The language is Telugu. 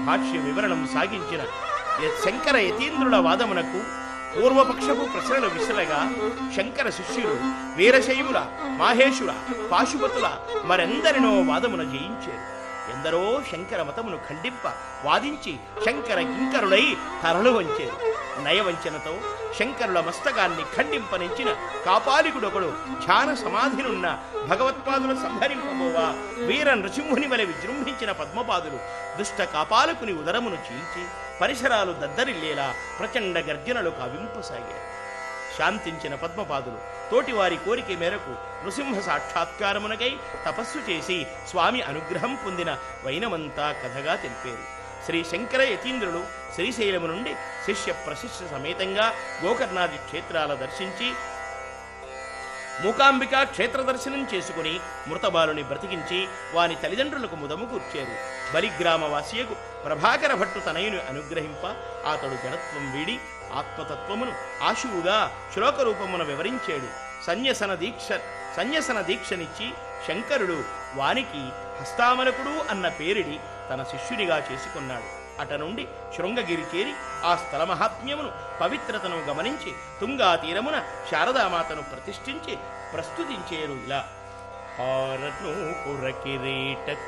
భాష్య వివరణం సాగించిన య- శంకర యతీంద్రుల వాదమునకు పూర్వపక్షపు ప్రశ్నలు విసరగా శంకర శిష్యులు వీరశైవుల మాహేశుల పాశుపతుల మరెందరినో వాదమున జయించారు ఎందరో శంకర మతమును ఖండింప వాదించి శంకర కింకరులై తరలు వంచారు నయవంచనతో శంకరుల మస్తకాన్ని ఖండింపనించిన కాపాలికుడొకడు ధ్యాన సమాధినున్న భగవత్పాదుల సంహరింపబోవా వీర నృసింహుని వలె విజృంభించిన పద్మపాదులు దుష్ట కాపాలకుని ఉదరమును చీల్చి పరిసరాలు దద్దరిల్లేలా ప్రచండ గర్జనలు కావింపసాగారు శాంతించిన పద్మపాదులు తోటివారి కోరిక మేరకు నృసింహ సాక్షాత్కారమునకై తపస్సు చేసి స్వామి అనుగ్రహం పొందిన వైనమంతా కథగా తెలిపారు శ్రీ శంకర యతీంద్రుడు శ్రీశైలము నుండి శిష్య ప్రశిష్య సమేతంగా గోకర్ణాది క్షేత్రాల దర్శించి మూకాంబిక క్షేత్ర దర్శనం చేసుకుని మృతబాలుని బ్రతికించి వాని తల్లిదండ్రులకు ముదము కూర్చారు బలిగ్రామ వాసియకు ప్రభాకర భట్టు తనయుని అనుగ్రహింప అతడు జడత్వం వీడి ఆత్మతత్వమును ఆశువుగా శ్లోకరూపమున వివరించాడు సన్యసన దీక్ష సన్యసన దీక్షనిచ్చి శంకరుడు వానికి హస్తామలకుడు అన్న పేరిడి తన శిష్యునిగా చేసుకున్నాడు అట నుండి శృంగగిరి చేరి ఆ స్థల మహాత్మ్యమును పవిత్రతను గమనించి తుంగా తీరమున శారదామాతను ప్రతిష్ఠించి ప్రస్తుతించేరు ఇలా హారను కురకిరీట